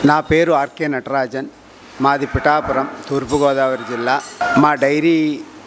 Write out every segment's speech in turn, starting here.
నా పేరు ఆర్కే నటరాజన్ మాది పిఠాపురం తూర్పుగోదావరి జిల్లా మా డైరీ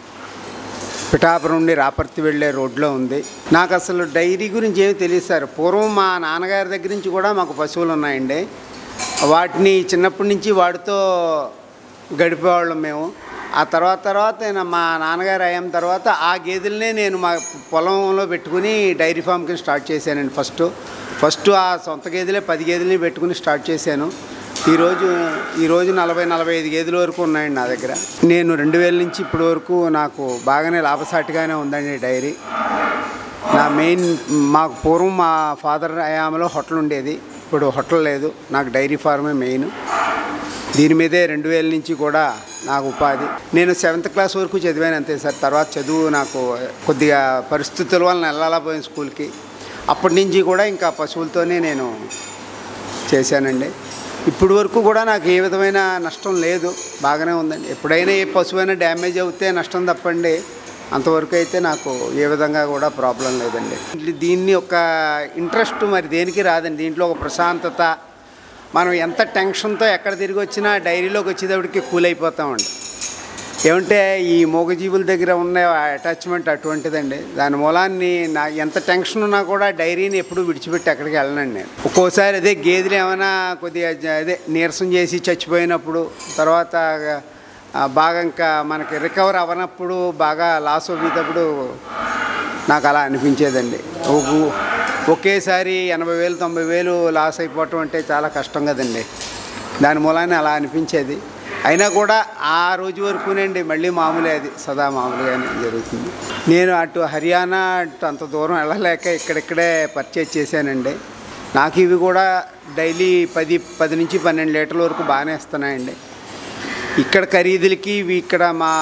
పిఠాపురం నుండి రాపర్తి వెళ్ళే రోడ్లో ఉంది నాకు అసలు డైరీ గురించి ఏమి తెలియదు సార్ పూర్వం మా నాన్నగారి దగ్గర నుంచి కూడా మాకు పశువులు ఉన్నాయండి వాటిని చిన్నప్పటి నుంచి వాటితో గడిపేవాళ్ళం మేము ఆ తర్వాత తర్వాత నేను మా నాన్నగారు అయ్యాం తర్వాత ఆ గేదెలనే నేను మా పొలంలో పెట్టుకుని డైరీ ఫామ్ కింద స్టార్ట్ చేశానండి ఫస్ట్ ఫస్ట్ ఆ సొంత గేదెలే పది గేదెలని పెట్టుకుని స్టార్ట్ చేశాను ఈరోజు ఈరోజు నలభై నలభై ఐదు గేదెల వరకు ఉన్నాయండి నా దగ్గర నేను రెండు వేల నుంచి ఇప్పటి వరకు నాకు బాగానే లాభసాటిగానే ఉందండి డైరీ నా మెయిన్ మాకు పూర్వం మా ఫాదర్ అయామలో హోటల్ ఉండేది ఇప్పుడు హోటల్ లేదు నాకు డైరీ ఫార్మే మెయిన్ దీని మీదే రెండు వేల నుంచి కూడా నాకు ఉపాధి నేను సెవెంత్ క్లాస్ వరకు చదివాను అంతే సార్ తర్వాత చదువు నాకు కొద్దిగా పరిస్థితుల వలన వెళ్ళాలా పోయిన స్కూల్కి అప్పటి నుంచి కూడా ఇంకా పశువులతోనే నేను చేశానండి ఇప్పుడు వరకు కూడా నాకు ఏ విధమైన నష్టం లేదు బాగానే ఉందండి ఎప్పుడైనా ఏ పశువైనా డ్యామేజ్ అవుతే నష్టం తప్పండి అంతవరకు అయితే నాకు ఏ విధంగా కూడా ప్రాబ్లం లేదండి దీన్ని ఒక ఇంట్రెస్ట్ మరి దేనికి రాదండి దీంట్లో ఒక ప్రశాంతత మనం ఎంత టెన్షన్తో ఎక్కడ తిరిగి వచ్చినా డైరీలోకి వచ్చేటప్పటికి కూల్ అయిపోతామండి ఏమంటే ఈ మూగజీవుల దగ్గర ఉన్న అటాచ్మెంట్ అటువంటిదండి దాని మూలాన్ని నా ఎంత టెన్షన్ ఉన్నా కూడా డైరీని ఎప్పుడూ విడిచిపెట్టి ఎక్కడికి వెళ్ళనండి నేను ఒక్కోసారి అదే గేదెలు ఏమైనా కొద్దిగా జ- అదే నీరసం చేసి చచ్చిపోయినప్పుడు తర్వాత ఆ, బాగా ఇంకా మనకి రికవర్ అవ్వనప్పుడు బాగా లాస్ అయ్యేటప్పుడు నాకు అలా అనిపించేదండి ఒక- ఒకేసారి ఎనభై వేలు తొంభై వేలు లాస్ అయిపోవటం అంటే చాలా కష్టం కదండి దాని మూలాన్ని అలా అనిపించేది అయినా కూడా ఆ రోజు వరకునండి మళ్ళీ మామూలే అది సదా మామూలుగానే జరుగుతుంది నేను అటు హర్యానా అటు అంత దూరం వెళ్ళలేక ఇక్కడిక్కడే పర్చేజ్ చేశానండి నాకు ఇవి కూడా డైలీ పది పది నుంచి పన్నెండు లీటర్ల వరకు బాగానే ఇస్తున్నాయండి ఇక్కడ ఖరీదులకి ఇవి ఇక్కడ మా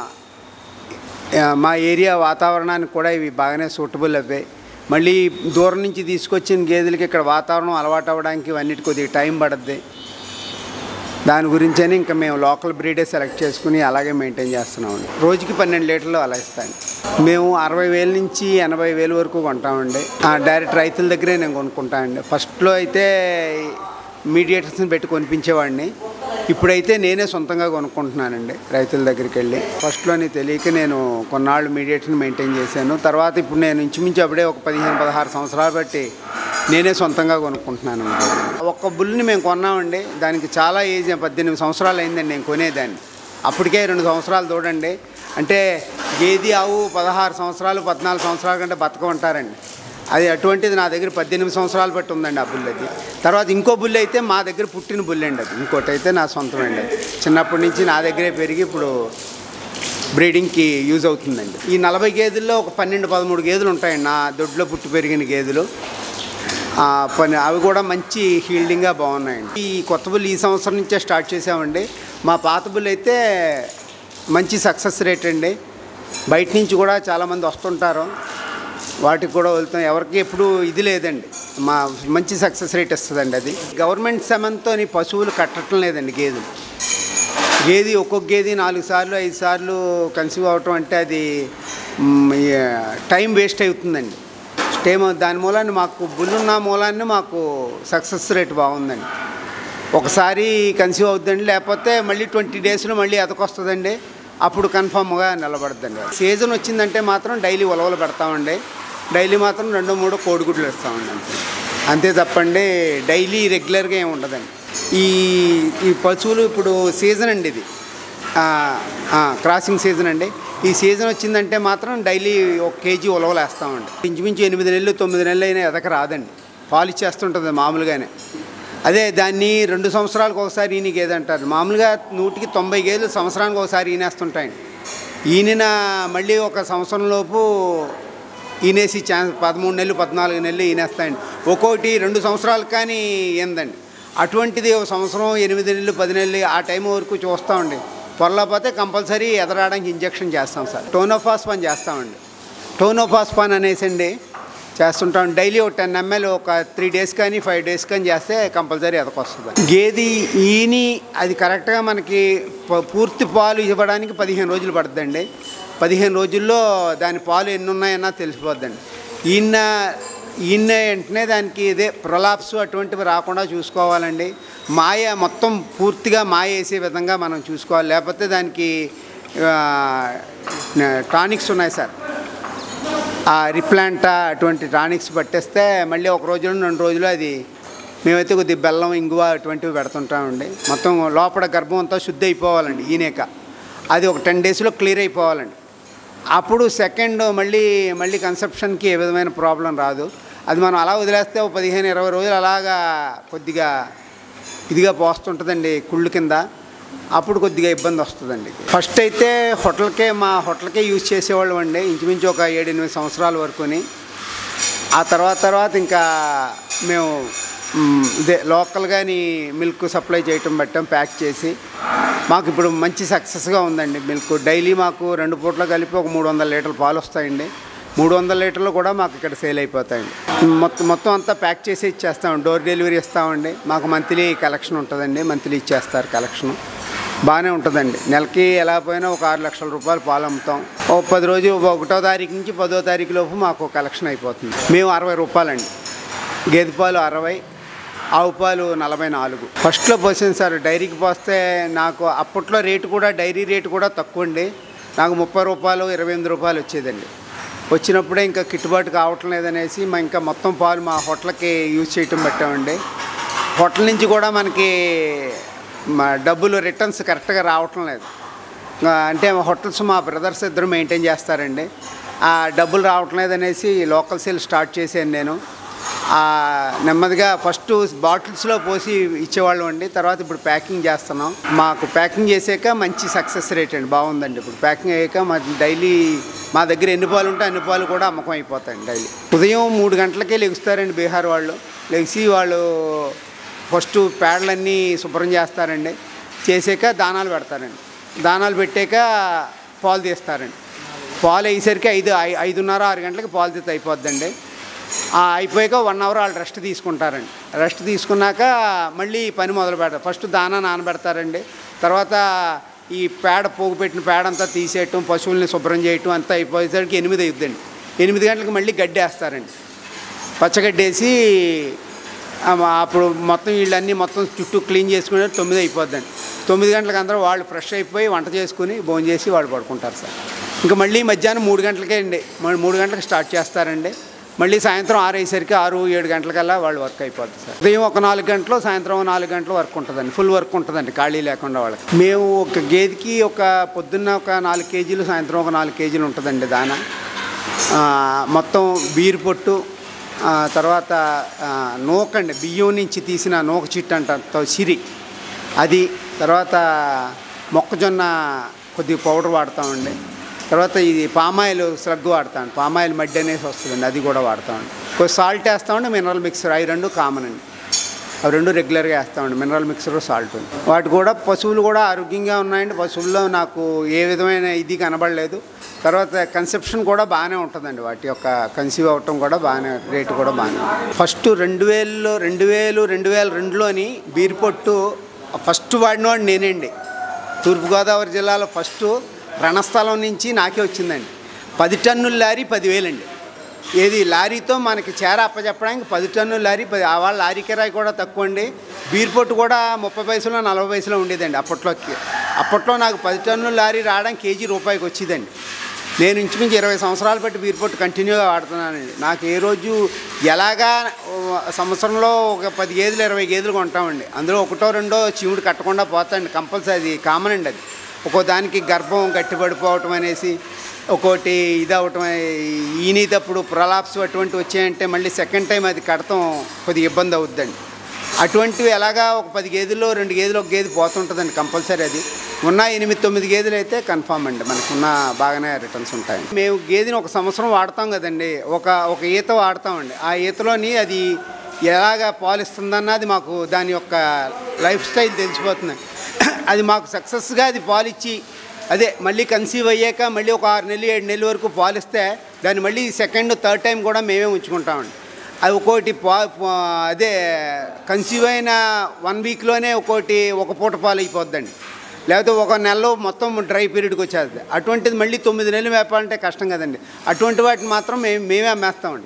ఆ, మా ఏరియా వాతావరణానికి కూడా ఇవి బాగానే సూటబుల్ అవ్వాయి మళ్ళీ దూరం నుంచి తీసుకొచ్చిన గేదెలకి ఇక్కడ వాతావరణం అలవాటు అవ్వడానికి ఇవన్నిటి కొద్దిగా టైం పడుద్ది దాని గురించని ఇంకా మేము లోకల్ బ్రీడే సెలెక్ట్ చేసుకుని అలాగే మెయింటైన్ చేస్తున్నామండి రోజుకి పన్నెండు లీటర్లు అలా ఇస్తాను మేము అరవై వేల నుంచి ఎనభై వేల వరకు కొంటామండి ఆ, డైరెక్ట్ రైతుల దగ్గరే నేను కొనుక్కుంటానండి ఫస్ట్లో అయితే మీడియేటర్స్ని పెట్టి కొనిపించేవాడిని ఇప్పుడైతే నేనే సొంతంగా కొనుక్కుంటున్నానండి రైతుల దగ్గరికి వెళ్ళి ఫస్ట్లోని తెలియక నేను కొన్నాళ్ళు మీడియేటర్ని మెయింటైన్ చేశాను తర్వాత ఇప్పుడు నేను ఇంచుమించు అప్పుడే ఒక పదిహేను పదహారు సంవత్సరాలు బట్టి నేనే సొంతంగా కొనుక్కుంటున్నాను ఒక్క బుల్ని మేము కొన్నామండి దానికి చాలా ఏజ్ పద్దెనిమిది సంవత్సరాలు అయిందండి నేను కొనేదాన్ని అప్పటికే రెండు సంవత్సరాలు చూడండి అంటే గేది ఆవు పదహారు సంవత్సరాలు పద్నాలుగు సంవత్సరాల కంటే బతకమంటారండి అది అటువంటిది నా దగ్గర పద్దెనిమిది సంవత్సరాలు బట్టి ఉందండి ఆ బుల్ అది తర్వాత ఇంకో బుల్ అయితే మా దగ్గర పుట్టిన బుల్ అండి అది ఇంకోటి అయితే నా సొంతం అండి అది చిన్నప్పటి నుంచి నా దగ్గరే పెరిగి ఇప్పుడు బ్రీడింగ్కి యూజ్ అవుతుందండి ఈ నలభై గేదెల్లో ఒక పన్నెండు పదమూడు గేదెలు ఉంటాయండి నా దొడ్లో పుట్టి పెరిగిన గేదెలు ఆ, పని అవి కూడా మంచి హీల్డింగ్గా బాగున్నాయండి ఈ కొత్త బుల్ ఈ సంవత్సరం నుంచే స్టార్ట్ చేసామండి మా పాత బుల్ అయితే మంచి సక్సెస్ రేట్ అండి బయట నుంచి కూడా చాలామంది వస్తుంటారు వాటికి కూడా వెళ్తాం ఎవరికి ఎప్పుడు ఇది లేదండి మా మంచి సక్సెస్ రేట్ ఇస్తుందండి అది గవర్నమెంట్ సెమంతో పశువులు కట్టడం లేదండి గేదెలు గేది ఒక్కొక్క గేది నాలుగు సార్లు ఐదు సార్లు కన్సీవ్ అవటం అంటే అది మ్, ఈ, టైం వేస్ట్ అవుతుందండి టైం దాని మూలాన్ని మాకు బుల్లున్న మూలాన్ని మాకు సక్సెస్ రేట్ బాగుందండి ఒకసారి కన్సీవ్ అవుతుందండి లేకపోతే మళ్ళీ ట్వంటీ డేస్లో మళ్ళీ ఎదకొస్తుందండి అప్పుడు కన్ఫామ్గా నిలబడుతుందండి సీజన్ వచ్చిందంటే మాత్రం డైలీ ఉలవలు పెడతామండి డైలీ మాత్రం రెండు మూడు కోడిగుడ్లు ఇస్తామండి అంతే అంతే తప్పండి డైలీ రెగ్యులర్గా ఏమి ఉండదండి ఈ ఈ పశువులు ఇప్పుడు సీజన్ అండి ఇది ఆ, ఆ, క్రాసింగ్ సీజన్ అండి ఈ సీజన్ వచ్చిందంటే మాత్రం డైలీ ఒక కేజీ ఉలవలు వేస్తామండి ఇంచుమించు ఎనిమిది నెలలు తొమ్మిది నెలలు అయినా ఎదక రాదండి పాలు ఇచ్చేస్తుంటుంది మామూలుగానే అదే దాన్ని రెండు సంవత్సరాలకు ఒకసారి ఈయన గేదె అంటారు మామూలుగా నూటికి తొంభై గేదెలు సంవత్సరానికి ఒకసారి ఈనేస్తుంటాయండి ఈయన మళ్ళీ ఒక సంవత్సరం లోపు ఈనేసి ఛాన్స్ పదమూడు నెలలు పద్నాలుగు నెలలు ఈనేస్తాయండి ఒక్కొక్కటి రెండు సంవత్సరాలు కానీ ఏందండి అటువంటిది ఒక సంవత్సరం ఎనిమిది నెలలు పది నెలలు ఆ టైం వరకు చూస్తామండి పొరలేకపోతే కంపల్సరీ ఎదరాడానికి ఇంజెక్షన్ చేస్తాం సార్ టోనోఫాస్పాన్ చేస్తామండి టోనోఫాస్పాన్ అనేసండి చేస్తుంటాం డైలీ ఒక టెన్ ఎంఎల్ ఒక త్రీ డేస్ కానీ ఫైవ్ డేస్ కానీ చేస్తే కంపల్సరీ ఎదకొస్తుంది గేది ఈని అది కరెక్ట్గా మనకి ప- పూర్తి పాలు ఇవ్వడానికి పదిహేను రోజులు పడుతుందండి పదిహేను రోజుల్లో దాని పాలు ఎన్ని ఉన్నాయన్నా తెలిసిపోద్దండి ఈయన ఈయన వెంటనే దానికి ఇదే ప్రొలాప్స్ అటువంటివి రాకుండా చూసుకోవాలండి మాయ మొత్తం పూర్తిగా మాయ వేసే విధంగా మనం చూసుకోవాలి లేకపోతే దానికి ఆ, టానిక్స్ ఉన్నాయి సార్ ఆ రిప్లాంటా అటువంటి టానిక్స్ పట్టేస్తే మళ్ళీ ఒక రోజు రెండు రోజులు అది మేమైతే కొద్దిగా బెల్లం ఇంగువ అటువంటివి పెడుతుంటామండి మొత్తం లోపల గర్భం అంతా శుద్ధి అయిపోవాలండి ఈనేక అది ఒక టెన్ డేస్లో క్లియర్ అయిపోవాలండి అప్పుడు సెకండ్ మళ్ళీ మళ్ళీ కన్సెప్షన్కి ఏ విధమైన ప్రాబ్లం రాదు అది మనం అలా వదిలేస్తే ఒక పదిహేను ఇరవై రోజులు అలాగా కొద్దిగా ఇదిగా పోస్తుంటుందండి కుళ్ళు కింద అప్పుడు కొద్దిగా ఇబ్బంది వస్తుందండి ఫస్ట్ అయితే హోటల్కే మా హోటల్కే యూజ్ చేసేవాళ్ళం అండి ఇంచుమించు ఒక ఏడు ఎనిమిది సంవత్సరాల వరకుని ఆ తర్వాత తర్వాత ఇంకా మేము మ్, ఇదే లోకల్గాని మిల్క్ సప్లై చేయటం పెట్టాం ప్యాక్ చేసి మాకు ఇప్పుడు మంచి సక్సెస్గా ఉందండి మిల్క్ డైలీ మాకు రెండు పూట్ల కలిపి ఒక మూడు వందల లీటర్ల పాలు వస్తాయండి మూడు వందల లీటర్లు కూడా మాకు ఇక్కడ సేల్ అయిపోతాయండి మొత్తం మొత్తం అంతా ప్యాక్ చేసి ఇచ్చేస్తాం డోర్ డెలివరీ ఇస్తామండి మాకు మంత్లీ కలెక్షన్ ఉంటుందండి మంత్లీ ఇచ్చేస్తారు కలెక్షన్ బాగానే ఉంటుందండి నెలకి ఎలా పోయినా ఒక ఆరు లక్షల రూపాయలు పాలు అమ్ముతాం ఓ పది రోజు ఒకటో తారీఖు నుంచి పదో తారీఖు లోపు మాకు కలెక్షన్ అయిపోతుంది మేము అరవై రూపాయలండి గేదె పాలు అరవై ఆవు పాలు నలభై నాలుగు ఫస్ట్లో పోసింది సార్ డైరీకి పోస్తే నాకు అప్పట్లో రేటు కూడా డైరీ రేటు కూడా తక్కువ అండి నాకు ముప్పై రూపాయలు ఇరవై ఎనిమిది రూపాయలు వచ్చేదండి వచ్చినప్పుడే ఇంకా గిట్టుబాటు కావటం లేదనేసి మా ఇంకా మొత్తం పాలు మా హోటల్కి యూజ్ చేయటం పెట్టామండి హోటల్ నుంచి కూడా మనకి మా డబ్బులు రిటర్న్స్ కరెక్ట్గా రావటం లేదు ఆ, అంటే హోటల్స్ మా బ్రదర్స్ ఇద్దరు మెయింటైన్ చేస్తారండి ఆ డబ్బులు రావటం లేదనేసి లోకల్ సేల్ స్టార్ట్ చేశాను నేను ఆ, నెమ్మదిగా ఫస్ట్ బాటిల్స్లో పోసి ఇచ్చేవాళ్ళం అండి తర్వాత ఇప్పుడు ప్యాకింగ్ చేస్తున్నాం మాకు ప్యాకింగ్ చేసాక మంచి సక్సెస్ రేట్ అండి బాగుందండి ఇప్పుడు ప్యాకింగ్ అయ్యాక మా డైలీ మా దగ్గర ఎన్ని పాలు ఉంటే అన్ని పాలు కూడా అమ్మకం అయిపోతాయండి డైలీ ఉదయం మూడు గంటలకే లెగుస్తారండి బీహార్ వాళ్ళు లెగిసి వాళ్ళు ఫస్ట్ పేడలన్నీ శుభ్రం చేస్తారండి చేసాక దానాలు పెడతారండి దానాలు పెట్టాక పాలు తీస్తారండి పాలు అయ్యేసరికి ఐదు ఐ- ఐదున్నర ఆరు గంటలకి పాలు తీస్తే అయిపోద్దండి ఆ అయిపోయాక వన్ అవర్ వాళ్ళు రెస్ట్ తీసుకుంటారండి రెస్ట్ తీసుకున్నాక మళ్ళీ పని మొదలు పెడతారు ఫస్ట్ దానా నానబెడతారండి తర్వాత ఈ పేడ పోగు పెట్టిన పేడ అంతా తీసేయటం పశువుల్ని శుభ్రం చేయటం అంతా అయిపోయేసరికి ఎనిమిది అవుతుందండి ఎనిమిది గంటలకు మళ్ళీ గడ్డి వేస్తారండి పచ్చగడ్డేసి ఆ, మా- అప్పుడు మొత్తం వీళ్ళన్నీ మొత్తం చుట్టూ క్లీన్ చేసుకుని తొమ్మిది అయిపోద్దండి తొమ్మిది గంటలకు అందరూ వాళ్ళు ఫ్రెష్ అయిపోయి వంట చేసుకుని భోజనం చేసి వాళ్ళు పడుకుంటారు సార్ ఇంకా మళ్ళీ మధ్యాహ్నం మూడు గంటలకే అండి మళ్ళీ మూడు గంటలకు స్టార్ట్ చేస్తారండి మళ్ళీ సాయంత్రం ఆరు అయ్యేసరికి ఆరు ఏడు గంటలకల్లా వాళ్ళు వర్క్ అయిపోతుంది సార్ ఉదయం ఒక నాలుగు గంటలు సాయంత్రం ఒక నాలుగు గంటలు వర్క్ ఉంటుందండి ఫుల్ వర్క్ ఉంటుందండి ఖాళీ లేకుండా వాళ్ళకి మేము ఒక గేదెకి ఒక పొద్దున్న ఒక నాలుగు కేజీలు సాయంత్రం ఒక నాలుగు కేజీలు ఉంటుందండి దానా ఆ, మొత్తం బీరు పొట్టు ఆ, తర్వాత ఆ, నూకండి బియ్యం నుంచి తీసిన నూక చిట్టు అంటారు తో- సిరి అది తర్వాత మొక్కజొన్న కొద్దిగా పౌడర్ వాడతామండి తర్వాత ఇది పామాయిల్ స్లగ్ వాడతామండి పామాయిల్ మడ్డి అనేసి వస్తుందండి అది కూడా వాడతామండి కొద్ది సాల్ట్ వేస్తామండి మినరల్ మిక్సర్ అవి రెండు కామన్ అండి అవి రెండు రెగ్యులర్గా వేస్తామండి మినరల్ మిక్సర్ సాల్ట్ వాటి కూడా పశువులు కూడా ఆరోగ్యంగా ఉన్నాయండి పశువుల్లో నాకు ఏ విధమైన ఇది కనబడలేదు తర్వాత కన్సెప్షన్ కూడా బాగానే ఉంటుందండి వాటి యొక్క కన్సీవ్ అవ్వటం కూడా బాగానే రేటు కూడా బాగానే ఉంటుంది. ఫస్ట్ రెండు వేలలో రెండు వేలు రెండు వేల రెండులోని బీర్పొట్టు ఫస్ట్ వాడినవాడు నేనండి తూర్పుగోదావరి జిల్లాలో ఫస్ట్ రణస్థలం నుంచి నాకే వచ్చిందండి పది టన్నుల లారీ పదివేలండి ఏది లారీతో మనకి చేర అప్పచెప్పడానికి పది టన్నుల లారీ పది ఆ వాళ్ళ లారీ కిరాయి కూడా తక్కువ అండి బీర్పొట్టు కూడా ముప్పై పైసలు నలభై పైసలు ఉండేదండి అప్పట్లోకి అప్పట్లో నాకు పది టన్నుల లారీ రావడానికి కేజీ రూపాయికి వచ్చేదండి నేను ఇంచుమించు ఇరవై సంవత్సరాలు బట్టి బీర్పొట్టు కంటిన్యూగా వాడుతున్నానండి నాకు ఏ రోజు ఎలాగా ఓ, సంవత్సరంలో ఒక పది గేదెలు ఇరవై గేదెలు కొంటామండి అందులో ఒకటో రెండో చీముడు కట్టకుండా పోతాండి కంపల్సరీ అది కామన్ అండి అది ఒక్కో దానికి గర్భం గట్టిపడిపోవటం అనేసి ఒక్కోటి ఇది అవటం ఈనేటప్పుడు ప్రలాప్స్ అటువంటి వచ్చాయంటే మళ్ళీ సెకండ్ టైం అది కడతాం కొద్దిగా ఇబ్బంది అవుద్దండి అటువంటివి ఎలాగా ఒక పది గేదెల్లో రెండు గేదెలు ఒక గేదె పోతుంటుందండి కంపల్సరీ అది ఉన్న ఎనిమిది తొమ్మిది గేదెలు అయితే కన్ఫామ్ అండి మనకున్న బాగానే రిటర్న్స్ ఉంటాయి మేము గేదెని ఒక సంవత్సరం వాడతాం కదండి ఒక ఒక ఈత వాడతామండి ఆ ఈతలోని అది ఎలాగా పాలిస్తుందన్నది మాకు దాని యొక్క లైఫ్ స్టైల్ తెలిసిపోతుంది అది మాకు సక్సెస్గా అది పాలిచ్చి అదే మళ్ళీ కన్సీవ్ అయ్యాక మళ్ళీ ఒక ఆరు నెలలు ఏడు నెలల వరకు పాలిస్తే దాన్ని మళ్ళీ సెకండ్ థర్డ్ టైం కూడా మేమే ఉంచుకుంటామండి అది ఒక్కోటి పా పా- అదే కన్సీవ్ అయిన వన్ వీక్లోనే ఒక్కోటి ఒక పూట పాలు అయిపోద్దండి లేకపోతే ఒక నెలలో మొత్తం డ్రై పీరియడ్కి వచ్చేది అటువంటిది మళ్ళీ తొమ్మిది నెలలు మేపాలంటే కష్టం కదండి అటువంటి వాటిని మాత్రం మేము మేమే అమ్మేస్తామండి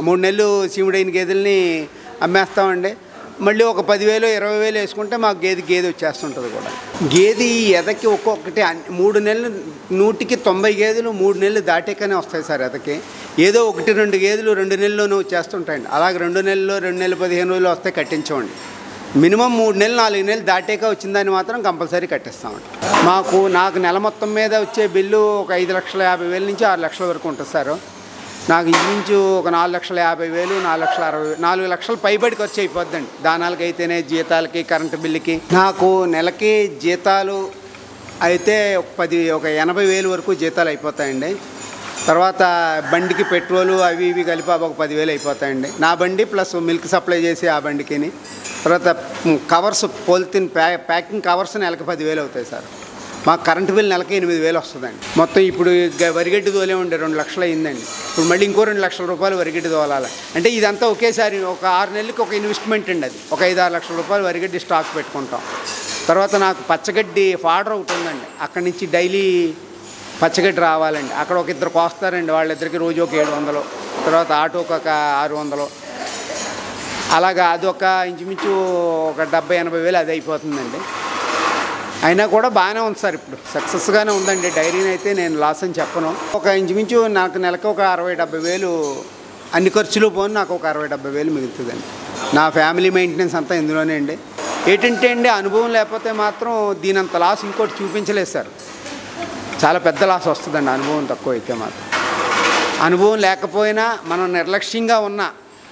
మూడు నెలలు సీముడైన గేదెల్ని అమ్మేస్తామండి మళ్ళీ ఒక పదివేలు ఇరవై వేలు వేసుకుంటే మాకు గేదె గేదె వచ్చేస్తుంటుంది కూడా గేదె ఈ ఎదకి ఒక్కొక్కటి అన్ని- మూడు నెలలు నూటికి తొంభై గేదెలు మూడు నెలలు దాటాకనే వస్తాయి సార్ ఎదకి ఏదో ఒకటి రెండు గేదెలు రెండు నెలల్లోనూ వచ్చేస్తుంటాయండి అలాగే రెండు నెలల్లో రెండు నెలలు పదిహేను రోజులు వస్తే కట్టించమండి మినిమం మూడు నెలలు నాలుగు నెలలు దాటాక వచ్చిందని మాత్రం కంపల్సరీ కట్టిస్తామండి మాకు నాకు నెల మొత్తం మీద వచ్చే బిల్లు ఒక ఐదు లక్షల యాభై వేల నుంచి ఆరు లక్షల వరకు ఉంటుంది సార్ నాకు ఇంచుమించు ఒక నాలుగు లక్షల యాభై వేలు నాలుగు లక్షల అరవై నాలుగు లక్షలు పైబడి ఖర్చు అయిపోద్దండి దానాలకి అయితేనే జీతాలకి కరెంటు బిల్లుకి నాకు నెలకి జీతాలు అయితే ఒక పది ఒక ఎనభై వేలు వరకు జీతాలు అయిపోతాయండి తర్వాత బండికి పెట్రోలు అవి ఇవి కలిపి అవి ఒక పదివేలు అయిపోతాయండి నా బండి ప్లస్ మిల్క్ సప్లై చేసి ఆ బండికిని తర్వాత కవర్స్ పోలిథిన్ ప్యా ప్యాకింగ్ కవర్స్ నెలకి పదివేలు అవుతాయి సార్ మాకు కరెంటు బిల్ నెలకి ఎనిమిది వేలు వస్తుందండి మొత్తం ఇప్పుడు గ- వరిగడ్డి తోలే ఉండే రెండు లక్షలు అయిందండి ఇప్పుడు మళ్ళీ ఇంకో రెండు లక్షల రూపాయలు వరిగడ్డి తోలాలి అంటే ఇదంతా ఒకేసారి ఒక ఆరు నెలలకి ఒక ఇన్వెస్ట్మెంట్ అండి అది ఒక ఐదు ఆరు లక్షల రూపాయలు వరిగడ్డి స్టాక్ పెట్టుకుంటాం తర్వాత నాకు పచ్చగడ్డి ఫాడర్ ఒకటి ఉందండి అక్కడి నుంచి డైలీ పచ్చగడ్డి రావాలండి అక్కడ ఒక ఇద్దరు కోస్తారండి వాళ్ళిద్దరికి రోజు ఒక ఏడు వందలు తర్వాత ఆటోకి ఒక ఆరు వందలు అలాగా అదొక ఇంచుమించు ఒక డెబ్బై ఎనభై వేలు అది అయిపోతుందండి అయినా కూడా బాగానే ఉంది సార్ ఇప్పుడు సక్సెస్గానే ఉందండి డైరీని అయితే నేను లాస్ అని చెప్పను ఒక ఇంచుమించు నాకు నెలకు ఒక అరవై డెబ్బై వేలు అన్ని ఖర్చులు పోను నాకు ఒక అరవై డెబ్బై వేలు మిగులుతుందండి నా ఫ్యామిలీ మెయింటెనెన్స్ అంతా ఇందులోనే అండి ఏంటంటే అండి అనుభవం లేకపోతే మాత్రం దీనంత లాస్ ఇంకోటి చూపించలేదు సార్ చాలా పెద్ద లాస్ వస్తుందండి అనుభవం తక్కువ అయితే మాత్రం అనుభవం లేకపోయినా మనం నిర్లక్ష్యంగా ఉన్నా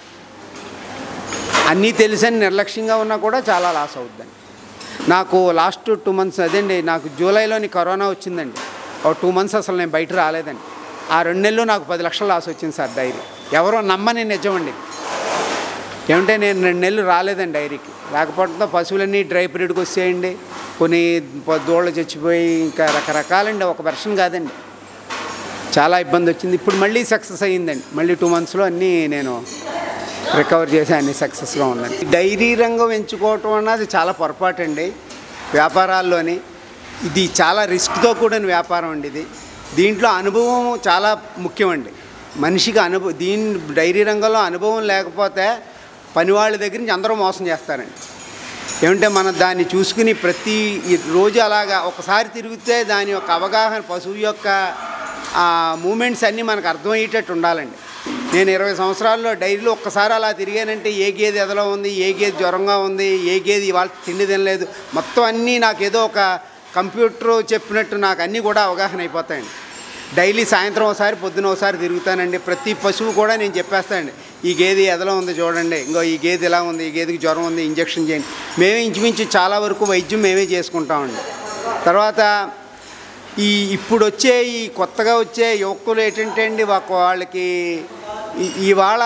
అన్నీ తెలిసని నిర్లక్ష్యంగా ఉన్నా కూడా చాలా లాస్ అవుద్దండి నాకు లాస్ట్ టూ మంత్స్ అదండి నాకు జూలైలోని కరోనా వచ్చిందండి ఒక టూ మంత్స్ అసలు నేను బయట రాలేదండి ఆ రెండు నెలలు నాకు పది లక్షల లాస్ వచ్చింది సార్ డైరీ ఎవరో నమ్మని నిజమండి ఏమంటే నేను రెండు నెలలు రాలేదండి డైరీకి లేకపోవడంతో పశువులన్నీ డ్రై పీరియడ్కి వచ్చేయండి కొన్ని ప- దూడలు చచ్చిపోయి ఇంకా రకరకాలండి ఒక వెర్షన్ కాదండి చాలా ఇబ్బంది వచ్చింది ఇప్పుడు మళ్ళీ సక్సెస్ అయ్యిందండి మళ్ళీ టూ మంత్స్లో అన్నీ నేను రికవర్ చేసి అన్ని సక్సెస్గా ఉందండి డైరీ రంగం ఎంచుకోవటం అన్నది చాలా పొరపాటు అండి వ్యాపారాల్లోని ఇది చాలా రిస్క్తో కూడిన వ్యాపారం అండి ఇది దీంట్లో అనుభవం చాలా ముఖ్యమండి మనిషికి అనుభవం దీని డైరీ రంగంలో అనుభవం లేకపోతే పనివాళ్ళ దగ్గర నుంచి అందరూ మోసం చేస్తారండి ఏమంటే మనం దాన్ని చూసుకుని ప్రతి ఈ రోజు అలాగా ఒకసారి తిరిగితే దాని యొక్క అవగాహన పశువు యొక్క మూమెంట్స్ అన్నీ మనకు అర్థమయ్యేటట్టు ఉండాలండి నేను ఇరవై సంవత్సరాల్లో డైరీలో ఒక్కసారి అలా తిరిగానంటే ఏ గేదె ఎదలో ఉంది ఏ గేదె జ్వరంగా ఉంది ఏ గేదె ఇవాళ తిండి తినలేదు మొత్తం అన్నీ నాకు ఏదో ఒక కంప్యూటర్ చెప్పినట్టు నాకు అన్నీ కూడా అవగాహన అయిపోతాయండి డైలీ సాయంత్రం ఒకసారి పొద్దున ఒకసారి తిరుగుతానండి ప్రతి పశువు కూడా నేను చెప్పేస్తానండి ఈ గేదె ఎదలో ఉంది చూడండి ఇంకో ఈ గేదె ఎలా ఉంది ఈ గేదెకి జ్వరం ఉంది ఇంజక్షన్ చేయండి మేమే ఇంచుమించు చాలా వరకు వైద్యం మేమే చేసుకుంటామండి తర్వాత ఈ ఇప్పుడు వచ్చే ఈ కొత్తగా వచ్చే యువకులు ఏంటంటే అండి ఒక వాళ్ళకి ఈ- ఇవాళ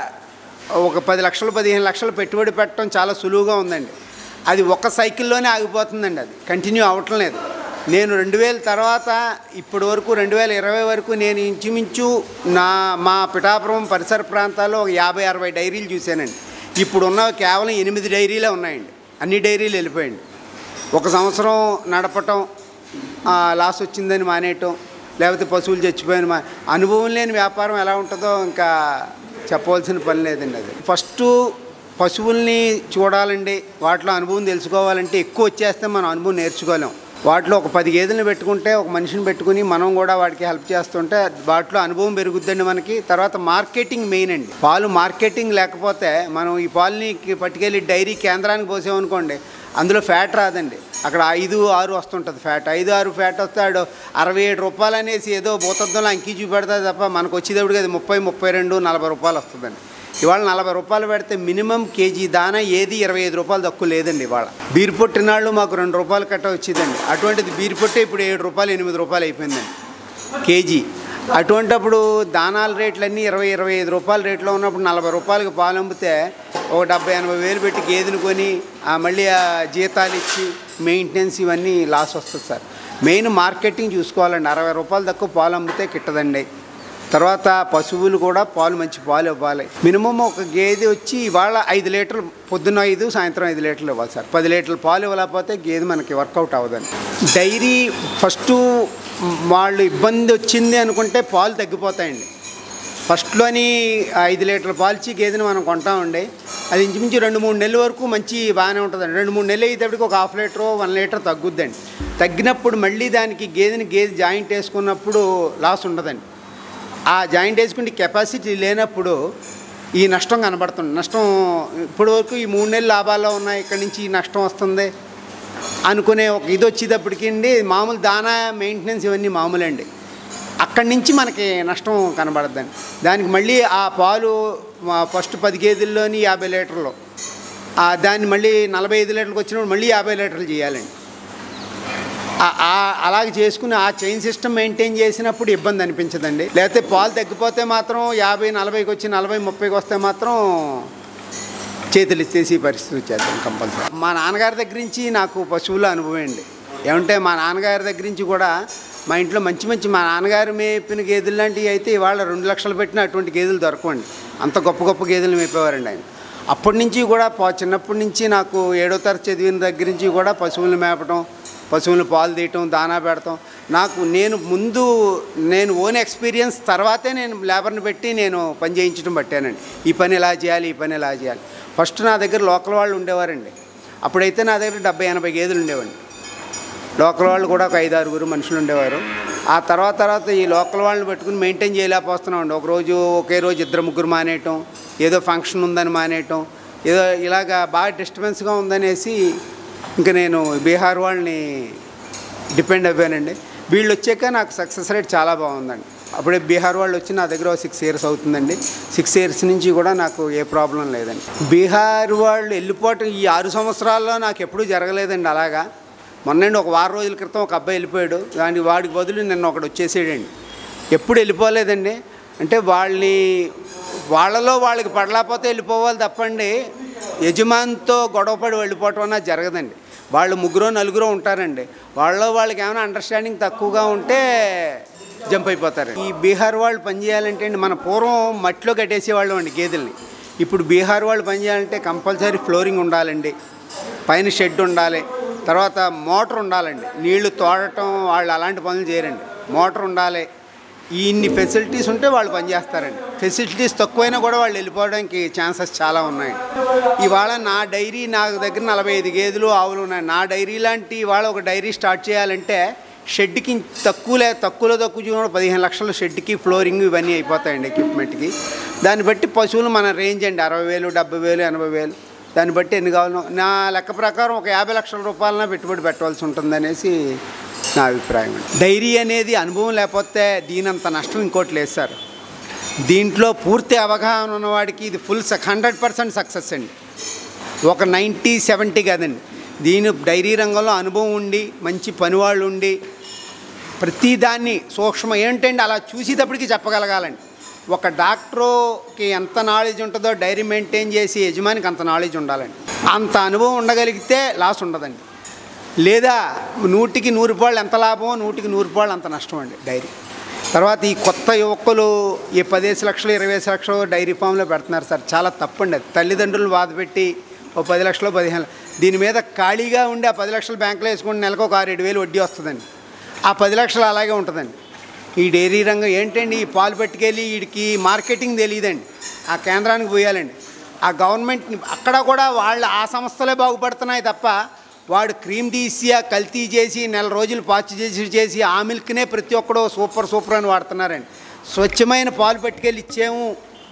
ఒక పది లక్షలు పదిహేను లక్షలు పెట్టుబడి పెట్టడం చాలా సులువుగా ఉందండి అది ఒక సైకిల్లోనే ఆగిపోతుందండి అది కంటిన్యూ అవ్వటం లేదు నేను రెండు వేల తర్వాత ఇప్పటి వరకు రెండు వేల ఇరవై వరకు నేను ఇంచుమించు నా మా పిఠాపురం పరిసర ప్రాంతాల్లో ఒక యాభై అరవై డైరీలు చూశానండి ఇప్పుడు ఉన్న కేవలం ఎనిమిది డైరీలే ఉన్నాయండి అన్ని డైరీలు వెళ్ళిపోయండి ఒక సంవత్సరం నడపటం ఆ, లాస్ వచ్చిందని మానేయటం లేకపోతే పశువులు చచ్చిపోయిన మా అనుభవం లేని వ్యాపారం ఎలా ఉంటుందో ఇంకా చెప్పవలసిన పని లేదండి అది ఫస్ట్ పశువుల్ని చూడాలండి వాటిలో అనుభవం తెలుసుకోవాలంటే ఎక్కువ వచ్చేస్తే మనం అనుభవం నేర్చుకోలేం వాటిలో ఒక పది గేదెలను పెట్టుకుంటే ఒక మనిషిని పెట్టుకుని మనం కూడా వాడికి హెల్ప్ చేస్తుంటే వాటిలో అనుభవం పెరుగుద్దండి మనకి తర్వాత మార్కెటింగ్ మెయిన్ అండి పాలు మార్కెటింగ్ లేకపోతే మనం ఈ పాలని పట్టుకెళ్ళి డైరీ కేంద్రానికి పోసామనుకోండి అందులో ఫ్యాట్ రాదండి అక్కడ ఐదు ఆరు వస్తుంటుంది ఫ్యాట్ ఐదు ఆరు ఫ్యాట్ వస్తాడు అరవై ఏడు రూపాయలు అనేసి ఏదో భూతత్వంలో అంకి చూపెడతాది తప్ప మనకు వచ్చేటప్పటికి అది ముప్పై ముప్పై రెండు నలభై రూపాయలు వస్తుందండి ఇవాళ నలభై రూపాయలు పెడితే మినిమం కేజీ దానా ఏది ఇరవై ఐదు రూపాయలు తక్కువ లేదండి ఇవాళ బీరు పొట్టినాళ్ళు మాకు రెండు రూపాయలు కట్ట వచ్చేదండి అటువంటిది బీరు పొట్టే ఇప్పుడు ఏడు రూపాయలు ఎనిమిది రూపాయలు అయిపోయిందండి కేజీ అటువంటప్పుడు దానాల రేట్లన్నీ ఇరవై ఇరవై ఐదు రూపాయల రేట్లో ఉన్నప్పుడు నలభై రూపాయలకి పాలు అమ్మితే ఒక డెబ్బై ఎనభై వేలు పెట్టి గేదెని కొని ఆ మళ్ళీ ఆ జీతాలు ఇచ్చి మెయింటెనెన్స్ ఇవన్నీ లాస్ వస్తుంది సార్ మెయిన్ మార్కెటింగ్ చూసుకోవాలండి అరవై రూపాయలు తక్కువ పాలు అమ్మితే కిట్టదండి తర్వాత పశువులు కూడా పాలు మంచి పాలు ఇవ్వాలి మినిమం ఒక గేదె వచ్చి ఇవాళ ఐదు లీటర్లు పొద్దున్న ఐదు సాయంత్రం ఐదు లీటర్లు ఇవ్వాలి సార్ పది లీటర్లు పాలు ఇవ్వలేకపోతే గేదె మనకి వర్కౌట్ అవ్వదండి డైరీ ఫస్ట్ వాళ్ళు ఇబ్బంది వచ్చింది అనుకుంటే పాలు తగ్గిపోతాయండి ఫస్ట్లోని ఐదు లీటర్ల పాలిచ్చి గేదెని మనం కొంటామండి అది ఇంచుమించు రెండు మూడు నెలల వరకు మంచి బాగానే ఉంటుందండి రెండు మూడు నెలలు అయ్యేటప్పటికి ఒక హాఫ్ లీటర్ వన్ లీటర్ తగ్గుద్దండి తగ్గినప్పుడు మళ్ళీ దానికి గేదెని గేదె జాయింట్ వేసుకున్నప్పుడు లాస్ ఉండదండి ఆ జాయింట్ వేసుకుంటే కెపాసిటీ లేనప్పుడు ఈ నష్టం కనబడుతుంది నష్టం ఇప్పటి వరకు ఈ మూడు నెలలు లాభాల్లో ఉన్నాయి ఇక్కడి నుంచి ఈ నష్టం వస్తుంది అనుకునే ఒక ఇది వచ్చేటప్పటికి అండి మామూలు దానా మెయింటెనెన్స్ ఇవన్నీ మామూలండి అక్కడి నుంచి మనకి నష్టం కనబడద్దండి దానికి మళ్ళీ ఆ పాలు మా ఫస్ట్ పది గేదెల్లోని యాభై లీటర్లు ఆ దాన్ని మళ్ళీ నలభై ఐదు లీటర్లకు వచ్చినప్పుడు మళ్ళీ యాభై లీటర్లు చేయాలండి ఆ- ఆ- అలాగే చేసుకుని ఆ చైన్ సిస్టమ్ మెయింటైన్ చేసినప్పుడు ఇబ్బంది అనిపించదండి లేకపోతే పాలు తగ్గిపోతే మాత్రం యాభై నలభైకి వచ్చి నలభై ముప్పైకి వస్తే మాత్రం చేతులు ఇచ్చేసి పరిస్థితి వచ్చేద్దాం కంపల్సరీ మా నాన్నగారి దగ్గర నుంచి నాకు పశువుల అనుభవం అండి ఏమంటే మా నాన్నగారి దగ్గర నుంచి కూడా మా ఇంట్లో మంచి మంచి మా నాన్నగారు మేపిన గేదెలు లాంటివి అయితే ఇవాళ రెండు లక్షలు పెట్టిన అటువంటి గేదెలు దొరకవండి అంత గొప్ప గొప్ప గేదెలు మేపేవారండి ఆయన అప్పటి నుంచి కూడా పా- చిన్నప్పటి నుంచి నాకు ఏడో తరగతి చదివిన దగ్గర నుంచి కూడా పశువులు మేపటం పశువులు పాలు తీయటం దానా పెడతాం నాకు నేను ముందు నేను ఓన్ ఎక్స్పీరియన్స్ తర్వాతే నేను లేబర్ని పెట్టి నేను పని చేయించడం పట్టానండి ఈ పని ఎలా చేయాలి ఈ పని ఎలా చేయాలి ఫస్ట్ నా దగ్గర లోకల్ వాళ్ళు ఉండేవారండి అప్పుడైతే నా దగ్గర డెబ్బై ఎనభై గేదెలు ఉండేవండి లోకల్ వాళ్ళు కూడా ఒక ఐదు ఆరుగురు మనుషులు ఉండేవారు ఆ తర్వాత తర్వాత ఈ లోకల్ వాళ్ళని పెట్టుకుని మెయింటైన్ చేయలేకపోతున్నామండి ఒక రోజు ఒకే రోజు ఇద్దరు ముగ్గురు మానేయటం ఏదో ఫంక్షన్ ఉందని మానేయటం ఏదో ఇలాగా బాగా డిస్టర్బెన్స్గా ఉందనేసి ఇంకా నేను బీహార్ వాళ్ళని డిపెండ్ అయిపోయానండి వీళ్ళు వచ్చాక నాకు సక్సెస్ రేట్ చాలా బాగుందండి అప్పుడే బీహార్ వాళ్ళు వచ్చి నా దగ్గర సిక్స్ ఇయర్స్ అవుతుందండి సిక్స్ ఇయర్స్ నుంచి కూడా నాకు ఏ ప్రాబ్లం లేదండి బీహార్ వాళ్ళు వెళ్ళిపోవటం ఈ ఆరు సంవత్సరాల్లో నాకు ఎప్పుడూ జరగలేదండి అలాగా మొన్నండి ఒక వారం రోజుల క్రితం ఒక అబ్బాయి వెళ్ళిపోయాడు దానికి వాడికి బదులు నిన్న ఒకడు వచ్చేసాడండి ఎప్పుడు వెళ్ళిపోలేదండి అంటే వాళ్ళని వాళ్ళలో వాళ్ళకి పడలేకపోతే వెళ్ళిపోవాలి తప్పండి యజమానితో గొడవపడి వెళ్ళిపోవటం అన్నది జరగదండి వాళ్ళు ముగ్గురు నలుగురు ఉంటారండి వాళ్ళలో వాళ్ళకి ఏమైనా అండర్స్టాండింగ్ తక్కువగా ఉంటే జంప్ అయిపోతారు ఈ బీహార్ వాళ్ళు పనిచేయాలంటే అండి మన పూర్వం మట్టిలో కట్టేసేవాళ్ళం అండి గేదెల్ని ఇప్పుడు బీహార్ వాళ్ళు పనిచేయాలంటే కంపల్సరీ ఫ్లోరింగ్ ఉండాలండి పైన షెడ్ ఉండాలి తర్వాత మోటార్ ఉండాలండి నీళ్లు తోడటం వాళ్ళు అలాంటి పనులు చేయరండి మోటార్ ఉండాలి ఇన్ని ఫెసిలిటీస్ ఉంటే వాళ్ళు పనిచేస్తారండి ఫెసిలిటీస్ తక్కువైనా కూడా వాళ్ళు వెళ్ళిపోవడానికి ఛాన్సెస్ చాలా ఉన్నాయి ఇవాళ నా డైరీ నా దగ్గర నలభై ఐదు గేదెలు ఆవులు ఉన్నాయి నా డైరీ లాంటి ఇవాళ ఒక డైరీ స్టార్ట్ చేయాలంటే షెడ్కి తక్కువలే తక్కువలో తక్కువ చూడ పదిహేను లక్షల షెడ్కి ఫ్లోరింగ్ ఇవన్నీ అయిపోతాయండి ఎక్విప్మెంట్కి దాన్ని బట్టి పశువులు మన రేంజ్ అండి అరవై వేలు డెబ్బై వేలు ఎనభై వేలు దాన్ని బట్టి ఎన్ని కావాలో నా లెక్క ప్రకారం ఒక యాభై లక్షల రూపాయలన పెట్టుబడి పెట్టవలసి ఉంటుందనేసి నా అభిప్రాయం అండి డైరీ అనేది అనుభవం లేకపోతే దీనంత నష్టం ఇంకోటి లేదు సార్ దీంట్లో పూర్తి అవగాహన ఉన్నవాడికి ఇది ఫుల్ హండ్రెడ్ పర్సెంట్ సక్సెస్ అండి ఒక నైంటీ సెవెంటీ కదండి దీని డైరీ రంగంలో అనుభవం ఉండి మంచి పనివాళ్ళు ఉండి ప్రతిదాన్ని సూక్ష్మ ఏంటంటే అలా చూసేటప్పటికి చెప్పగలగాలండి ఒక డాక్టరుకి ఎంత నాలెడ్జ్ ఉంటుందో డైరీ మెయింటైన్ చేసి యజమానికి అంత నాలెడ్జ్ ఉండాలండి అంత అనుభవం ఉండగలిగితే లాస్ ఉండదండి లేదా నూటికి నూరు రూపాయలు ఎంత లాభమో నూటికి నూరు రూపాయలు అంత నష్టం అండి డైరీ తర్వాత ఈ కొత్త యువకులు ఈ పదిహేను లక్షలు ఇరవై లక్షలు డైరీ ఫామ్లో పెడుతున్నారు సార్ చాలా తప్పండి అది తల్లిదండ్రులు బాధ పెట్టి ఓ పది లక్షలు పదిహేను దీని మీద ఖాళీగా ఉండి ఆ పది లక్షలు బ్యాంకులో వేసుకుంటే నెలకు ఒక ఆరు ఏడు వేలు వడ్డీ వస్తుందండి ఆ పది లక్షలు అలాగే ఉంటుందండి ఈ డైరీ రంగం ఏంటండి ఈ పాలు పట్టుకెళ్ళి వీడికి మార్కెటింగ్ తెలియదండి ఆ కేంద్రానికి పోయాలండి ఆ గవర్నమెంట్ అక్కడ కూడా వాళ్ళ ఆ సంస్థలే బాగుపడుతున్నాయి తప్ప వాడు క్రీమ్ తీసి ఆ కల్తీ చేసి నెల రోజులు పాచి చేసి చేసి ఆ మిల్క్నే ప్రతి ఒక్కడు సూపర్ సూపర్ అని వాడుతున్నారండి స్వచ్ఛమైన పాలు పట్టుకెళ్ళి ఇచ్చాము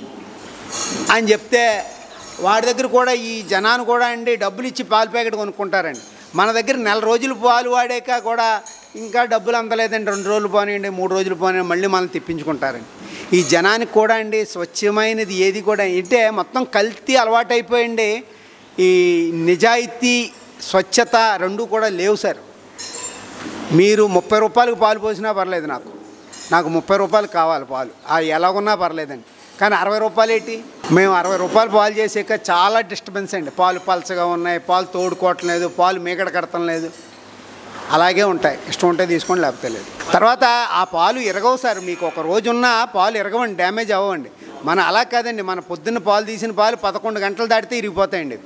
అని చెప్తే వాడి దగ్గర కూడా ఈ జనాన్ని కూడా అండి డబ్బులు ఇచ్చి పాలు ప్యాకెట్ కొనుక్కుంటారండి మన దగ్గర నెల రోజులు పాలు వాడాక కూడా ఇంకా డబ్బులు అందలేదండి రెండు రోజులు పోనీయండి మూడు రోజులు పోనీ మళ్ళీ మనం తెప్పించుకుంటారండి ఈ జనానికి కూడా అండి స్వచ్ఛమైనది ఏది కూడా అంటే మొత్తం కల్తీ అలవాటైపోయింది ఈ నిజాయితీ స్వచ్ఛత రెండు కూడా లేవు సార్ మీరు ముప్పై రూపాయలకు పాలు పోసినా పర్లేదు నాకు నాకు ముప్పై రూపాయలు కావాలి పాలు ఆ ఎలాగున్నా పర్లేదండి కానీ అరవై రూపాయలు ఏంటి మేము అరవై రూపాయలు పాలు చేసాక చాలా డిస్టర్బెన్స్ అండి పాలు పలచగా ఉన్నాయి పాలు తోడుకోవటం లేదు పాలు మీగడ కడటం లేదు అలాగే ఉంటాయి ఇష్టం ఉంటే తీసుకోండి లేకపోతే లేదు తర్వాత ఆ పాలు ఇరగవు సార్ మీకు ఒక రోజున్న పాలు ఇరగవండి డ్యామేజ్ అవ్వండి మన అలా కాదండి మన పొద్దున్న పాలు తీసిన పాలు పదకొండు గంటలు దాటితే ఇరిగిపోతాయండి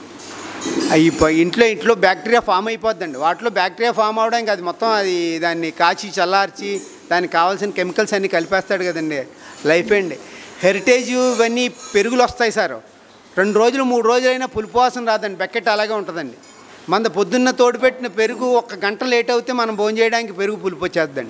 అవి ప- ఇంట్లో ఇంట్లో బ్యాక్టీరియా ఫామ్ అయిపోద్దండి వాటిలో బ్యాక్టీరియా ఫామ్ అవడానికి అది మొత్తం అది దాన్ని కాచి చల్లార్చి దానికి కావాల్సిన కెమికల్స్ అన్నీ కలిపేస్తాడు కదండి లైఫ్ అండి హెరిటేజ్ ఇవన్నీ పెరుగులు వస్తాయి సార్ రెండు రోజులు మూడు రోజులైనా పులుపు వాసన రాదండి బకెట్ అలాగే ఉంటుందండి మన పొద్దున్న తోడుపెట్టిన పెరుగు ఒక గంట లేట్ అవుతే మనం భోజనం చేయడానికి పెరుగు పులుపు వచ్చేద్దండి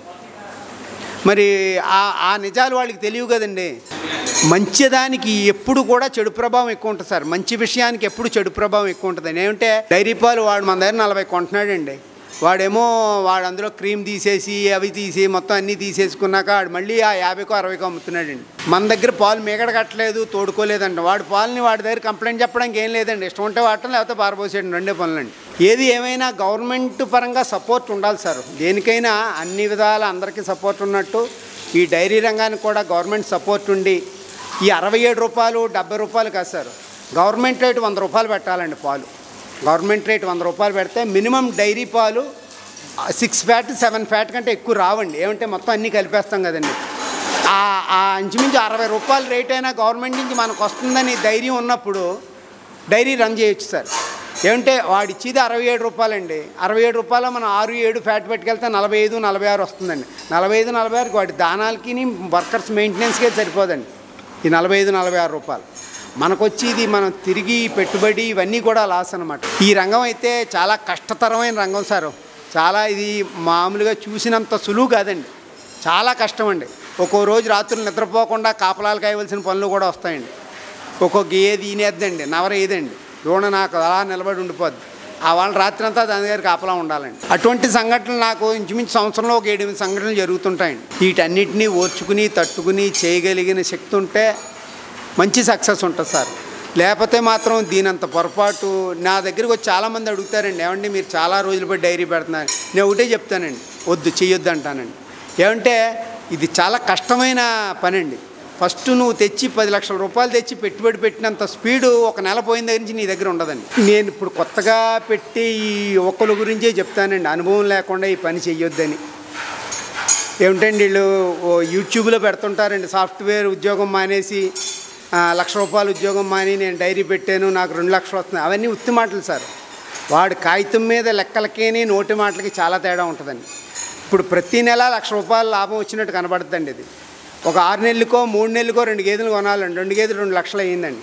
మరి ఆ ఆ నిజాలు వాళ్ళకి తెలియవు కదండి మంచిదానికి ఎప్పుడు కూడా చెడు ప్రభావం ఎక్కువ ఉంటుంది సార్ మంచి విషయానికి ఎప్పుడు చెడు ప్రభావం ఎక్కువ ఉంటుంది ఏమంటే డైరీ పాలు వాడు మన దగ్గర నలభై కొంటున్నాడండి వాడేమో వాడు అందులో క్రీమ్ తీసేసి అవి తీసి మొత్తం అన్నీ తీసేసుకున్నాక వాడు మళ్ళీ ఆ యాభైకో అరవైకో అమ్ముతున్నాడండి మన దగ్గర పాలు మీగడ కట్టలేదు తోడుకోలేదండి వాడి పాలని వాడి దగ్గర కంప్లైంట్ చెప్పడానికి ఏం లేదండి ఇష్టం ఉంటే వాడటం లేకపోతే పారబోసేయండి రెండే పనులండి ఏది ఏమైనా గవర్నమెంట్ పరంగా సపోర్ట్ ఉండాలి సార్ దేనికైనా అన్ని విధాల అందరికీ సపోర్ట్ ఉన్నట్టు ఈ డైరీ రంగానికి కూడా గవర్నమెంట్ సపోర్ట్ ఉండి ఈ అరవై ఏడు రూపాయలు డెబ్బై రూపాయలు కాదు సార్ గవర్నమెంట్ రేటు వంద రూపాయలు పెట్టాలండి పాలు గవర్నమెంట్ రేట్ వంద రూపాయలు పెడితే మినిమం డైరీ పాలు సిక్స్ ఫ్యాట్ సెవెన్ ఫ్యాట్ కంటే ఎక్కువ రావండి ఏమంటే మొత్తం అన్నీ కలిపేస్తాం కదండి ఆ ఆ ఇంచుమించు అరవై రూపాయల రేట్ అయినా గవర్నమెంట్ నుంచి మనకు వస్తుందని ధైర్యం ఉన్నప్పుడు డైరీ రన్ చేయొచ్చు సార్ ఏమంటే వాడు ఇచ్చేది అరవై ఏడు రూపాయలండి అరవై ఏడు రూపాయలు మనం ఆరు ఏడు ఫ్యాట్ పెట్టుకెళ్తే నలభై ఐదు నలభై ఆరు వస్తుందండి నలభై ఐదు నలభై ఆరుకి వాటి దానాలకి వర్కర్స్ మెయింటెనెన్స్కే సరిపోదండి ఈ నలభై ఐదు నలభై ఆరు రూపాయలు మనకొచ్చి ఇది మనం తిరిగి పెట్టుబడి ఇవన్నీ కూడా లాస్ అనమాట ఈ రంగం అయితే చాలా కష్టతరమైన రంగం సార్ చాలా ఇది మామూలుగా చూసినంత సులువు కాదండి చాలా కష్టం అండి ఒక్కో రోజు రాత్రులు నిద్రపోకుండా కాపలాలు కాయవలసిన పనులు కూడా వస్తాయండి ఒక్కో గేది ఈనేద్దండి నవర ఏదండి దూడ నాకు అలా నిలబడి ఉండిపోద్ది ఆ వాళ్ళ రాత్రి అంతా దాని దగ్గర కాపలా ఉండాలండి అటువంటి సంఘటనలు నాకు ఇంచుమించు సంవత్సరంలో ఒక ఏడెనిమిది సంఘటనలు జరుగుతుంటాయండి వీటన్నిటినీ ఓర్చుకుని తట్టుకుని చేయగలిగిన శక్తి ఉంటే మంచి సక్సెస్ ఉంటుంది సార్ లేకపోతే మాత్రం దీనంత పొరపాటు నా దగ్గరికి వచ్చి చాలామంది అడుగుతారండి ఏమండి మీరు చాలా రోజులు పోయి డైరీ పెడుతున్నారు నేను ఒకటే చెప్తానండి వద్దు చెయ్యొద్దు అంటానండి ఏమంటే ఇది చాలా కష్టమైన పని అండి ఫస్ట్ నువ్వు తెచ్చి పది లక్షల రూపాయలు తెచ్చి పెట్టుబడి పెట్టినంత స్పీడు ఒక నెల పోయిన దగ్గర నుంచి నీ దగ్గర ఉండదండి నేను ఇప్పుడు కొత్తగా పెట్టి ఈ యువకుల గురించే చెప్తానండి అనుభవం లేకుండా ఈ పని చెయ్యొద్దని ఏమిటండి వీళ్ళు ఓ యూట్యూబ్లో పెడుతుంటారండి సాఫ్ట్వేర్ ఉద్యోగం మానేసి ఆ, లక్ష రూపాయలు ఉద్యోగం మాని నేను డైరీ పెట్టాను నాకు రెండు లక్షలు వస్తున్నాయి అవన్నీ ఉత్తి మాటలు సార్ వాడు కాగితం మీద లెక్కలకేని నోటి మాటలకి చాలా తేడా ఉంటుందండి ఇప్పుడు ప్రతి నెల లక్ష రూపాయల లాభం వచ్చినట్టు కనబడుతుందండి ఇది ఒక ఆరు నెలలకో మూడు నెలలకో రెండు గేదెలు కొనాలండి రెండు గేదెలు రెండు లక్షలు అయ్యిందండి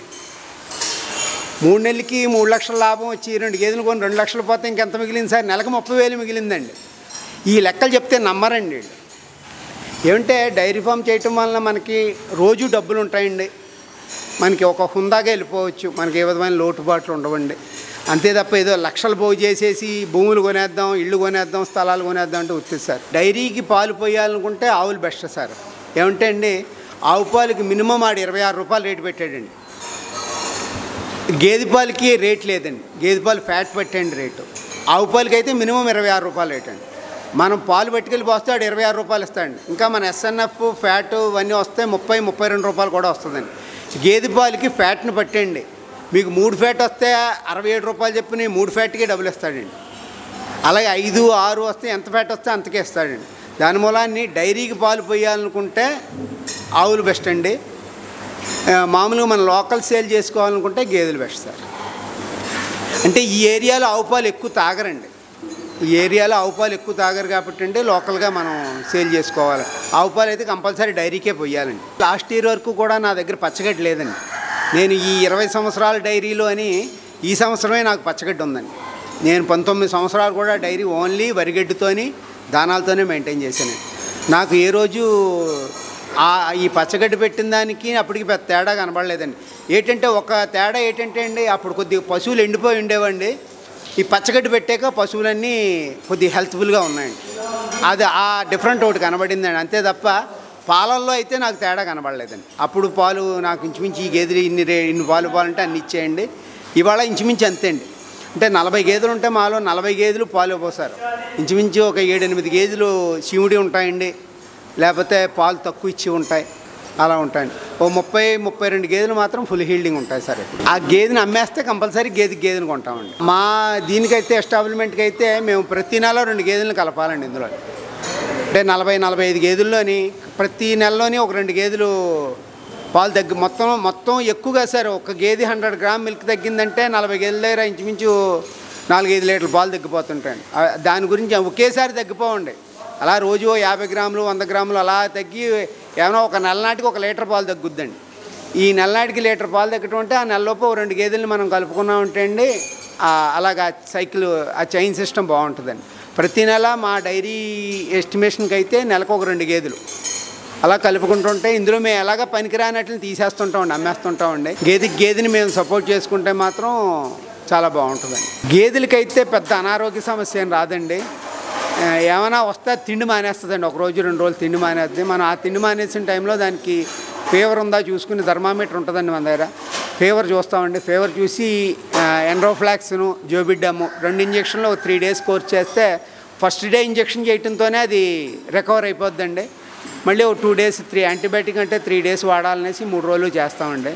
మూడు నెలలకి మూడు లక్షల లాభం వచ్చి రెండు గేదెలు కొని రెండు లక్షలు పోతే ఇంకెంత మిగిలింది సార్ నెలకు ముప్పై వేలు మిగిలిందండి ఈ లెక్కలు చెప్తే నమ్మరండి వీళ్ళు ఏమంటే డైరీ ఫామ్ చేయటం వలన మనకి రోజు డబ్బులు ఉంటాయండి మనకి ఒక హుందాగా వెళ్ళిపోవచ్చు మనకి ఏ విధమైన లోటుబాట్లు ఉండవండి అంతే తప్ప ఏదో లక్షలు పోగు చేసేసి భూములు కొనేద్దాం ఇళ్ళు కొనేద్దాం స్థలాలు కొనేద్దాం అంటే ఉత్తి సార్ డైరీకి పాలు పోయాలనుకుంటే ఆవులు బెస్ట్ సార్ ఏమంటే అండి ఆవు పాలకి మినిమం ఆడు ఇరవై ఆరు రూపాయలు రేటు పెట్టాడండి గేదె పాలకి రేట్ లేదండి గేదె పాలు ఫ్యాట్ పెట్టండి రేటు ఆవు పాలకి అయితే మినిమం ఇరవై ఆరు రూపాయలు రేట్ అండి మనం పాలు పట్టుకెళ్ళి పోస్తే ఆడు ఇరవై ఆరు రూపాయలు ఇస్తాడండి ఇంకా మన ఎస్ఎన్ఎఫ్ ఫ్యాట్ ఇవన్నీ వస్తే ముప్పై ముప్పై రెండు రూపాయలు కూడా వస్తుందండి గేదె పాలకి ఫ్యాట్ని పట్టండి మీకు మూడు ఫ్యాట్ వస్తే అరవై ఏడు రూపాయలు చెప్పిన మూడు ఫ్యాట్కి డబ్బులు ఇస్తాడండి అలాగే ఐదు ఆరు వస్తే ఎంత ఫ్యాట్ వస్తే అంతకే ఇస్తాడండి దాని మూలాన్ని డైరీకి పాలు పోయాలనుకుంటే ఆవులు బెస్ట్ అండి ఆ, మామూలుగా మనం లోకల్ సేల్ చేసుకోవాలనుకుంటే గేదెలు బెస్ట్ సార్ అంటే ఈ ఏరియాలో ఆవు పాలు ఎక్కువ తాగరండి ఈ ఏరియాలో ఆవు పాలు ఎక్కువ తాగరు కాబట్టి అండి లోకల్గా మనం సేల్ చేసుకోవాలి ఆవు పాలు అయితే కంపల్సరీ డైరీకే పోయాలండి లాస్ట్ ఇయర్ వరకు కూడా నా దగ్గర పచ్చగడ్డి లేదండి నేను ఈ ఇరవై సంవత్సరాల డైరీలో అని ఈ సంవత్సరమే నాకు పచ్చగడ్డి ఉందండి నేను పంతొమ్మిది సంవత్సరాలు కూడా డైరీ ఓన్లీ వరిగడ్డితోని దానాలతోనే మెయింటైన్ చేశాను నాకు ఏ రోజు ఆ ఈ పచ్చగడ్డి పెట్టిన దానికి అప్పటికి పెద్ద తేడా కనబడలేదండి ఏంటంటే ఒక తేడా ఏంటంటే అండి అప్పుడు కొద్దిగా పశువులు ఎండిపోయి ఉండేవండి ఈ పచ్చగడ్డి పెట్టాక పశువులన్నీ కొద్దిగా హెల్త్ఫుల్గా ఉన్నాయండి అది ఆ డిఫరెంట్ ఒకటి కనబడిందండి అంతే తప్ప పాలల్లో అయితే నాకు తేడా కనబడలేదండి అప్పుడు పాలు నాకు ఇంచుమించు ఈ గేదెలు ఇన్ని రే ఇన్ని పాలు పాలంటే అన్ని ఇచ్చేయండి ఇవాళ ఇంచుమించు అంతే అండి అంటే నలభై గేదెలు ఉంటే మాలో నలభై గేదెలు పాలు పోసారు ఇంచుమించు ఒక ఏడెనిమిది గేదెలు శివుడి ఉంటాయండి లేకపోతే పాలు తక్కువ ఇచ్చి ఉంటాయి అలా ఉంటాయండి ఓ ముప్పై ముప్పై రెండు గేదెలు మాత్రం ఫుల్ హీల్డింగ్ ఉంటాయి సార్ ఇప్పుడు ఆ గేదెని అమ్మేస్తే కంపల్సరీ గేదె గేదెని కొంటామండి మా దీనికైతే ఎస్టాబ్లిమెంట్కి అయితే మేము ప్రతి నెల రెండు గేదెలను కలపాలండి ఇందులో అంటే నలభై నలభై ఐదు గేదెల్లోని ప్రతి నెలలోని ఒక రెండు గేదెలు పాలు తగ్గి మొత్తం మొత్తం ఎక్కువగా సార్ ఒక గేదె హండ్రెడ్ గ్రామ్ మిల్క్ తగ్గిందంటే నలభై గేదెల దగ్గర ఇంచుమించు నాలుగైదు లీటర్ల పాలు తగ్గిపోతుంటాయండి ఆ, దాని గురించి ఒకేసారి తగ్గిపోవండి అలా రోజు ఓ యాభై గ్రాములు వంద గ్రాములు అలా తగ్గి ఏమైనా ఒక నెల నాటికి ఒక లీటర్ పాలు తగ్గుద్దండి ఈ నెలనాటికి లీటర్ పాలు తగ్గటం అంటే ఆ నెలలోపు ఓ రెండు గేదెల్ని మనం కలుపుకున్నాం అంటే అండి ఆ, అలాగా సైకిల్ ఆ చైన్ సిస్టమ్ బాగుంటుందండి ప్రతి నెల మా డైరీ ఎస్టిమేషన్కి అయితే నెలకు ఒక రెండు గేదెలు అలా కలుపుకుంటుంటే ఇందులో మేము ఎలాగ పనికిరానట్లు తీసేస్తుంటామండి అమ్మేస్తుంటామండి గేదెకి గేదెని మేము సపోర్ట్ చేసుకుంటే మాత్రం చాలా బాగుంటుందండి గేదెలకైతే పెద్ద అనారోగ్య సమస్య ఏం రాదండి ఆ, ఏమైనా వస్తే తిండి మానేస్తుందండి ఒక రోజు రెండు రోజులు తిండి మానేస్తుంది మనం ఆ తిండి మానేసిన టైంలో దానికి ఫీవర్ ఉందా చూసుకుని థర్మామీటర్ ఉంటుందండి మన దగ్గర ఫీవర్ చూస్తామండి ఫీవర్ చూసి ఎండ్రోఫ్లాక్స్ను జోబిడ్డము రెండు ఇంజక్షన్లు ఒక త్రీ డేస్ కోర్స్ చేస్తే ఫస్ట్ డే ఇంజక్షన్ చేయడంతోనే అది రికవర్ అయిపోద్దండి మళ్ళీ ఒక టూ డేస్ త్రీ యాంటీబయాటిక్ అంటే త్రీ డేస్ వాడాలనేసి మూడు రోజులు చేస్తామండి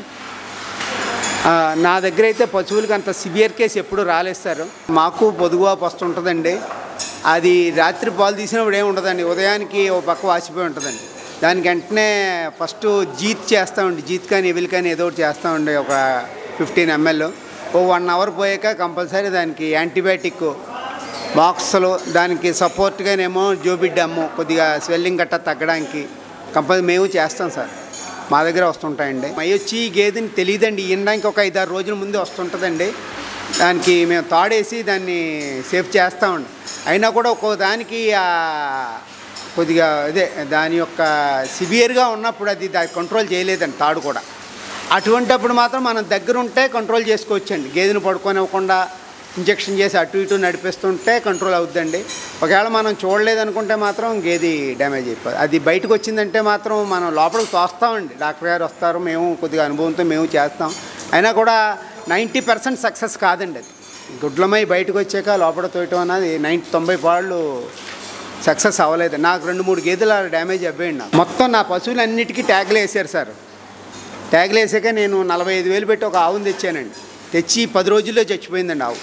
ఆ, నా దగ్గర అయితే పశువులకి అంత సివియర్ కేసు ఎప్పుడు రాలేదు సార్ మాకు పొదుగువాపు వస్తుంటుందండి అది రాత్రి పాలు తీసినప్పుడు ఏమి ఉండదండి ఉదయానికి ఓ పక్క వాసిపోయి ఉంటుందండి దానికి వెంటనే ఫస్ట్ జీత్ చేస్తామండి జీత్ కానీ ఎవిల్ కానీ ఏదో ఒకటి చేస్తామండి ఒక ఫిఫ్టీన్ ఎంఎల్ ఓ వన్ అవర్ పోయాక కంపల్సరీ దానికి యాంటీబయాటిక్ బాక్సులు దానికి సపోర్ట్గానేమో జోబిడ్డమ్ము కొద్దిగా స్వెల్లింగ్ గట్టా తగ్గడానికి కంపల్సరీ మేము చేస్తాం సార్ మా దగ్గర వస్తుంటాయండి మై వచ్చి ఈ గేదెని తెలియదండి ఈనడానికి ఒక ఐదారు రోజుల ముందే వస్తుంటుందండి దానికి మేము తాడేసి దాన్ని సేఫ్ చేస్తామండి అయినా కూడా ఒక్కో దానికి ఆ, కొద్దిగా అదే దాని యొక్క సివియర్గా ఉన్నప్పుడు అది దాన్ని కంట్రోల్ చేయలేదండి తాడు కూడా అటువంటప్పుడు మాత్రం మనం దగ్గర ఉంటే కంట్రోల్ చేసుకోవచ్చండి గేదెను పడుకోనివ్వకుండా ఇంజెక్షన్ చేసి అటు ఇటు నడిపిస్తుంటే కంట్రోల్ అవుద్దండి ఒకవేళ మనం చూడలేదనుకుంటే మాత్రం గేది డ్యామేజ్ అయిపోతుంది అది బయటకు వచ్చిందంటే మాత్రం మనం లోపలికి తోస్తామండి డాక్టర్ గారు వస్తారు మేము కొద్దిగా అనుభవంతో మేము చేస్తాం అయినా కూడా నైంటీ పర్సెంట్ సక్సెస్ కాదండి అది గుడ్లమై బయటకు వచ్చాక లోపల తోయటం అన్నది నైంటీ తొంభై పాళ్ళు సక్సెస్ అవ్వలేదు నాకు రెండు మూడు గేదెలు డ్యామేజ్ అవ్వేయండి నాకు మొత్తం నా పశువులు అన్నిటికీ ట్యాగ్లు వేసారు సార్ ట్యాగ్లు వేసాక నేను నలభై ఐదు వేలు పెట్టి ఒక ఆవును తెచ్చానండి తెచ్చి పది రోజుల్లో చచ్చిపోయిందండి ఆవు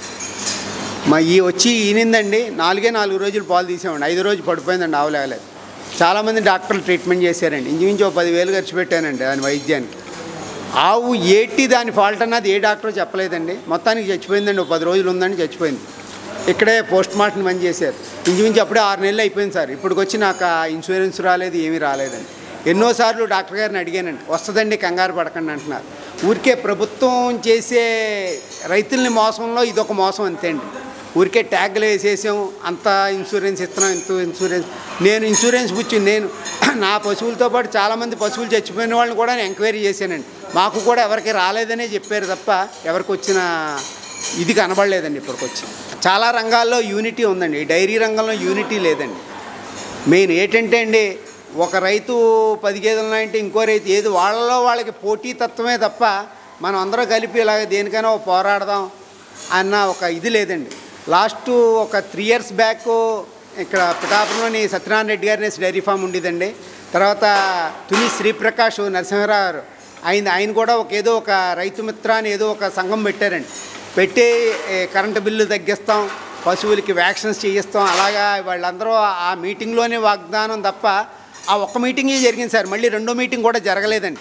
మా ఈ వచ్చి ఈనిందండి నాలుగే నాలుగు రోజులు పాలు తీసామండి ఐదు రోజు పడిపోయిందండి ఆవు లేగలేదు చాలామంది డాక్టర్లు ట్రీట్మెంట్ చేశారండి ఇంచుమించు ఒక పదివేలు ఖర్చు పెట్టానండి దాని వైద్యానికి ఆవు ఏటి దాని ఫాల్ట్ అన్నది ఏ డాక్టర్ చెప్పలేదండి మొత్తానికి చచ్చిపోయిందండి ఒక పది రోజులు ఉందండి చచ్చిపోయింది ఇక్కడే పోస్ట్ మార్టం పని చేశారు ఇంచుమించు అప్పుడే ఆరు నెలలు అయిపోయింది సార్ ఇప్పటికి వచ్చి నాకు ఆ ఇన్సూరెన్స్ రాలేదు ఏమీ రాలేదండి ఎన్నోసార్లు డాక్టర్ గారిని అడిగానండి వస్తుందండి కంగారు పడకండి అంటున్నారు ఊరికే ప్రభుత్వం చేసే రైతుల్ని మోసంలో ఇదొక మోసం అంతే అండి ఊరికే ట్యాగ్లు వేసేసాం అంత ఇన్సూరెన్స్ ఇస్తున్నాం ఇంత ఇన్సూరెన్స్ నేను ఇన్సూరెన్స్ పుచ్చి నేను నా పశువులతో పాటు చాలామంది పశువులు చచ్చిపోయిన వాళ్ళని కూడా నేను ఎంక్వైరీ చేశానండి మాకు కూడా ఎవరికి రాలేదనే చెప్పారు తప్ప ఎవరికి వచ్చిన ఇది కనబడలేదండి ఇప్పటికొచ్చి చాలా రంగాల్లో యూనిటీ ఉందండి ఈ డైరీ రంగంలో యూనిటీ లేదండి మెయిన్ ఏంటంటే అండి ఒక రైతు పది గేదెలు ఉన్నాయంటే ఇంకో రైతు ఏది వాళ్ళలో వాళ్ళకి పోటీ తత్వమే తప్ప మనం అందరం కలిపి ఇలాగ దేనికైనా ఒక పోరాడదాం అన్న ఒక ఇది లేదండి లాస్ట్ ఒక త్రీ ఇయర్స్ బ్యాక్ ఇక్కడ పిఠాపురంలోని సత్యనారాయణ రెడ్డి గారి డైరీ ఫామ్ ఉండేదండి తర్వాత తుని శ్రీప్రకాష్ నరసింహరావు గారు ఆయన ఆయన కూడా ఒక ఏదో ఒక రైతు మిత్ర అని ఏదో ఒక సంఘం పెట్టారండి పెట్టి ఏ, కరెంటు బిల్లు తగ్గిస్తాం పశువులకి వ్యాక్సిన్స్ చేయిస్తాం అలాగా వాళ్ళందరూ ఆ మీటింగ్లోనే వాగ్దానం తప్ప ఆ ఒక్క మీటింగే జరిగింది సార్ మళ్ళీ రెండో మీటింగ్ కూడా జరగలేదండి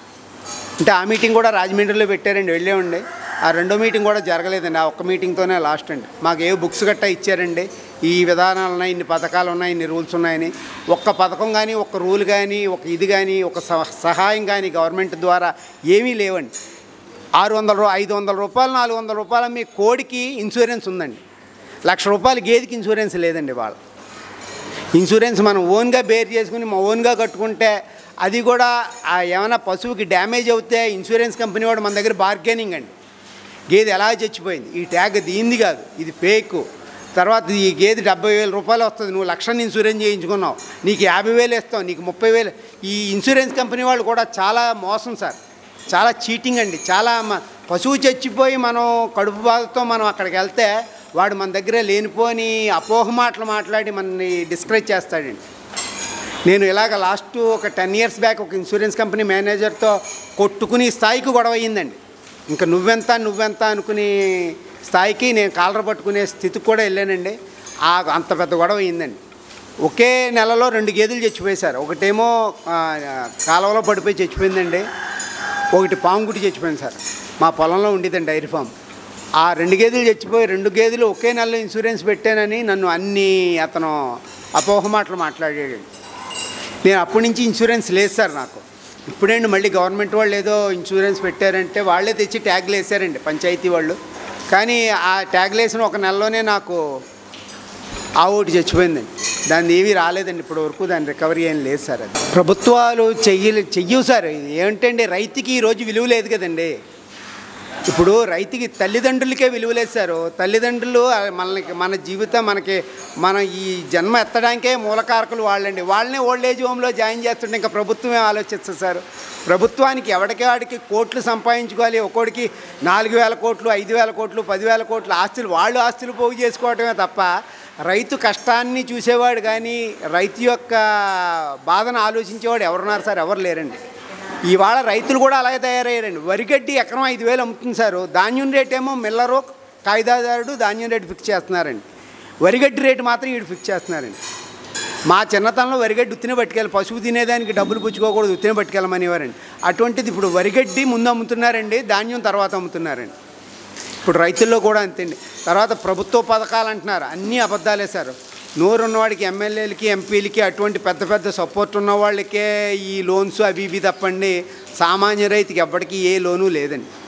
అంటే ఆ మీటింగ్ కూడా రాజమండ్రిలో పెట్టారండి వెళ్ళామండి ఆ రెండో మీటింగ్ కూడా జరగలేదండి ఆ ఒక్క మీటింగ్తోనే లాస్ట్ అండి మాకు ఏ బుక్స్ గట్టా ఇచ్చారండి ఈ విధానాలు ఉన్నాయి ఇన్ని పథకాలు ఉన్నాయి ఇన్ని రూల్స్ ఉన్నాయని ఒక్క పథకం కానీ ఒక్క రూల్ కానీ ఒక ఇది కానీ ఒక సహ- సహాయం కానీ గవర్నమెంట్ ద్వారా ఏమీ లేవండి ఆరు వందల రూ ఐదు వందల రూపాయలు నాలుగు వందల రూపాయలు మీ కోడికి ఇన్సూరెన్స్ ఉందండి లక్ష రూపాయలు గేదెకి ఇన్సూరెన్స్ లేదండి వాళ్ళ ఇన్సూరెన్స్ మనం ఓన్గా బేర్ చేసుకుని మా ఓన్గా కట్టుకుంటే అది కూడా ఆ ఏమైనా పశువుకి డ్యామేజ్ అవుతే ఇన్సూరెన్స్ కంపెనీ వాడు మన దగ్గర బార్గెనింగ్ అండి గేదె ఎలా చచ్చిపోయింది ఈ ట్యాగ్ దీంది కాదు ఇది ఫేక్ తర్వాత ఈ గేదె డెబ్బై వేల రూపాయలు వస్తుంది నువ్వు లక్షని ఇన్సూరెన్స్ చేయించుకున్నావు నీకు యాభై వేలు ఇస్తావు నీకు ముప్పై వేలు ఈ ఇన్సూరెన్స్ కంపెనీ వాళ్ళు కూడా చాలా మోసం సార్ చాలా చీటింగ్ అండి చాలా మ- పశువు చచ్చిపోయి మనం కడుపు బాధతో మనం అక్కడికి వెళ్తే వాడు మన దగ్గర లేనిపోని అపోహ మాటలు మాట్లాడి మనని డిస్కరేజ్ చేస్తాడండి నేను ఇలాగ లాస్ట్ ఒక టెన్ ఇయర్స్ బ్యాక్ ఒక ఇన్సూరెన్స్ కంపెనీ మేనేజర్తో కొట్టుకుని స్థాయికి గొడవ అయ్యిందండి ఇంకా నువ్వెంత నువ్వెంత అనుకుని స్థాయికి నేను కాలర పట్టుకునే స్థితికి కూడా వెళ్ళానండి ఆ అంత పెద్ద గొడవ అయిందండి ఒకే నెలలో రెండు గేదెలు చచ్చిపోయేశారు ఒకటేమో ఆ, కాలువలో పడిపోయి చచ్చిపోయిందండి ఒకటి పాముగుటి చచ్చిపోయింది సార్ మా పొలంలో ఉండేదండి డైరీ ఫామ్ ఆ రెండు గేదెలు చచ్చిపోయి రెండు గేదెలు ఒకే నెలలో ఇన్సూరెన్స్ పెట్టానని నన్ను అన్ని అతను అపోహ మాటలు మాట్లాడాడు నేను అప్పటి నుంచి ఇన్సూరెన్స్ లేదు సార్ నాకు ఇప్పుడేంటి మళ్ళీ గవర్నమెంట్ వాళ్ళు ఏదో ఇన్సూరెన్స్ పెట్టారంటే వాళ్ళే తెచ్చి ట్యాగ్లు వేసారండి పంచాయతీ వాళ్ళు కానీ ఆ ట్యాగ్లు వేసిన ఒక నెలలోనే నాకు ఆ ఓటు చచ్చిపోయిందండి దాన్ని ఏమీ రాలేదండి ఇప్పటి వరకు దాని రికవరీ ఏం లేదు సార్ అది ప్రభుత్వాలు చెయ్యలే చెయ్యవు సార్ ఇది ఏంటండి రైతుకి ఈరోజు విలువ లేదు కదండి ఇప్పుడు రైతుకి తల్లిదండ్రులకే విలువ లేదు సార్ తల్లిదండ్రులు ఆ, మనకి మన జీవితం మనకి మన ఈ జన్మ ఎత్తడానికే మూలకారకులు వాళ్ళండి వాళ్ళనే ఓల్డ్ ఏజ్ హోమ్లో జాయిన్ చేస్తుంటే ఇంకా ప్రభుత్వమే ఆలోచిస్తుంది సార్ ప్రభుత్వానికి ఎవడికి వాడికి కోట్లు సంపాదించుకోవాలి ఒక్కోడికి నాలుగు వేల కోట్లు ఐదు వేల కోట్లు పదివేల కోట్లు ఆస్తులు వాళ్ళు ఆస్తులు పోగు చేసుకోవటమే తప్ప రైతు కష్టాన్ని చూసేవాడు కానీ రైతు యొక్క బాధను ఆలోచించేవాడు ఎవరున్నారు సార్ ఎవరు లేరండి ఇవాళ రైతులు కూడా అలాగే తయారయ్యారండి వరిగడ్డి ఎకరం ఐదు వేలు అమ్ముతుంది సార్ ధాన్యం రేట్ ఏమో మిల్లరు కాయిదాదారుడు ధాన్యం రేటు ఫిక్స్ చేస్తున్నారండి వరిగడ్డి రేటు మాత్రం వీడు ఫిక్స్ చేస్తున్నారండి మా చిన్నతనంలో వరిగడ్డి ఉత్తినే పట్టుకెళ్ళి పశువు తినేదానికి డబ్బులు పుచ్చుకోకూడదు ఉత్తినే పట్టుకెళ్ళమనేవారండి అటువంటిది ఇప్పుడు వరిగడ్డి ముందు అమ్ముతున్నారండి ధాన్యం తర్వాత అమ్ముతున్నారండి ఇప్పుడు రైతుల్లో కూడా అంతేండి తర్వాత ప్రభుత్వ పథకాలు అంటున్నారు అన్నీ అబద్ధాలే సార్ నోరు ఉన్నవాడికి ఎమ్మెల్యేలకి ఎంపీలకి అటువంటి పెద్ద పెద్ద సపోర్ట్ ఉన్న వాళ్ళకే ఈ లోన్స్ అవి ఇవి తప్పండి సామాన్య రైతుకి ఎప్పటికీ ఏ లోను లేదండి